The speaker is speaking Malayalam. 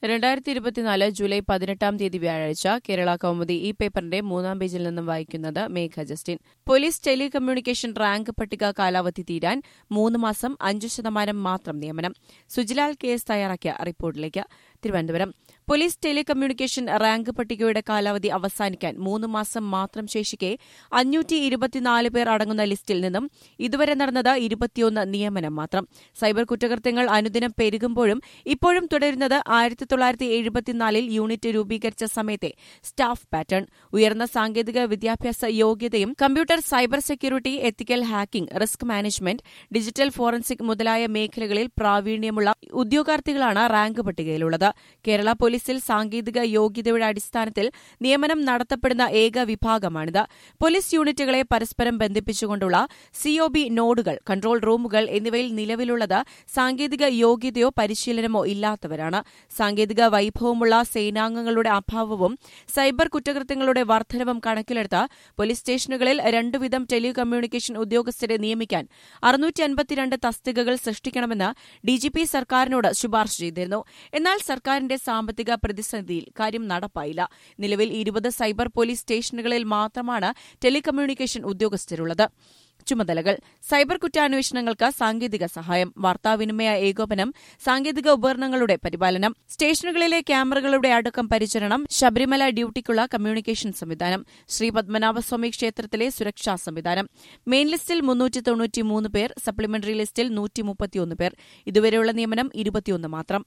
രണ്ടായിരത്തി ഇരുപത്തിനാല് ജൂലൈ പതിനെട്ടാം തീയതി വ്യാഴാഴ്ച കേരള കൗമുദി ഈ പേപ്പറിന്റെ മൂന്നാം പേജിൽ നിന്നും വായിക്കുന്നത് Megha Justin police telecommunication rank പട്ടിക കാലാവധി തീരാൻ മൂന്ന് മാസം അഞ്ചു ശതമാനം മാത്രം നിയമനം സുജിലാൽ കെ എസ് തയ്യാറാക്കിയ റിപ്പോർട്ടിലേക്ക് തിരുവനന്തപുരം പോലീസ് ടെലികമ്മ്യൂണിക്കേഷൻ റാങ്ക് പട്ടികയുടെ കാലാവധി അവസാനിക്കാൻ മൂന്ന് മാസം മാത്രം ശേഷിക്കെ അഞ്ഞൂറ്റി ഇരുപത്തിനാല് പേർ അടങ്ങുന്ന ലിസ്റ്റിൽ നിന്നും ഇതുവരെ നടന്നത് ഇരുപത്തിയൊന്ന് നിയമനം മാത്രം സൈബർ കുറ്റകൃത്യങ്ങൾ അനുദിനം പെരുകുമ്പോഴും ഇപ്പോഴും തുടരുന്നത് ആയിരത്തി തൊള്ളായിരത്തി എഴുപത്തിനാലിൽ യൂണിറ്റ് രൂപീകരിച്ച സമയത്തെ സ്റ്റാഫ് പാറ്റേൺ ഉയർന്ന സാങ്കേതിക വിദ്യാഭ്യാസ യോഗ്യതയും computer cyber security ethical hacking risk management digital forensic മുതലായ മേഖലകളിൽ പ്രാവീണ്യമുള്ള ഉദ്യോഗാർത്ഥികളാണ് റാങ്ക് പട്ടികയിലുള്ളത് കേരള പോലീസിൽ സാങ്കേതിക യോഗ്യതയുടെ അടിസ്ഥാനത്തിൽ നിയമനം നടത്തപ്പെടുന്ന ഏക വിഭാഗമാണിത് പോലീസ് യൂണിറ്റുകളെ പരസ്പരം ബന്ധിപ്പിച്ചുകൊണ്ടുള്ള സിഒബി നോഡുകൾ കൺട്രോൾ റൂമുകൾ എന്നിവയിൽ നിലവിലുള്ളത് സാങ്കേതിക യോഗ്യതയോ പരിശീലനമോ ഇല്ലാത്തവരാണ് സാങ്കേതിക വൈഭവമുള്ള സേനാംഗങ്ങളുടെ അഭാവവും സൈബർ കുറ്റകൃത്യങ്ങളുടെ വർധനവും കണക്കിലെടുത്ത് പോലീസ് സ്റ്റേഷനുകളിൽ രണ്ടുവിധം ടെലികമ്മ്യൂണിക്കേഷൻ ഉദ്യോഗസ്ഥരെ നിയമിക്കാൻ അറുന്നൂറ്റി അൻപത്തിരണ്ട് തസ്തികകൾ സൃഷ്ടിക്കണമെന്ന് ഡിജിപി സർക്കാരിനോട് ശുപാർശ ചെയ്തിരുന്നു എന്നാൽ സർക്കാരിന്റെ സാമ്പത്തിക പ്രതിസന്ധിയിൽ കാര്യം നടപ്പായില്ല നിലവിൽ ഇരുപത് സൈബർ പോലീസ് സ്റ്റേഷനുകളിൽ മാത്രമാണ് ടെലികമ്മ്യൂണിക്കേഷൻ ഉദ്യോഗസ്ഥരുള്ളത് ചുമതലകൾ സൈബർ കുറ്റാന്വേഷണങ്ങൾക്ക് സാങ്കേതിക സഹായം വാർത്താവിനിമയ ഏകോപനം സാങ്കേതിക ഉപകരണങ്ങളുടെ പരിപാലനം സ്റ്റേഷനുകളിലെ ക്യാമറകളുടെ അടക്കം പരിചരണം ശബരിമല ഡ്യൂട്ടിക്കുള്ള കമ്മ്യൂണിക്കേഷൻ സംവിധാനം ശ്രീ പത്മനാഭസ്വാമി ക്ഷേത്രത്തിലെ സുരക്ഷാ സംവിധാനം മെയിൻ ലിസ്റ്റിൽ മുന്നൂറ്റി തൊണ്ണൂറ്റിമൂന്ന് പേർ സപ്ലിമെന്ററി ലിസ്റ്റിൽ നൂറ്റി മുപ്പത്തിയൊന്ന് പേർ ഇതുവരെയുള്ള നിയമനം ഇരുപത്തിയൊന്ന് മാത്രം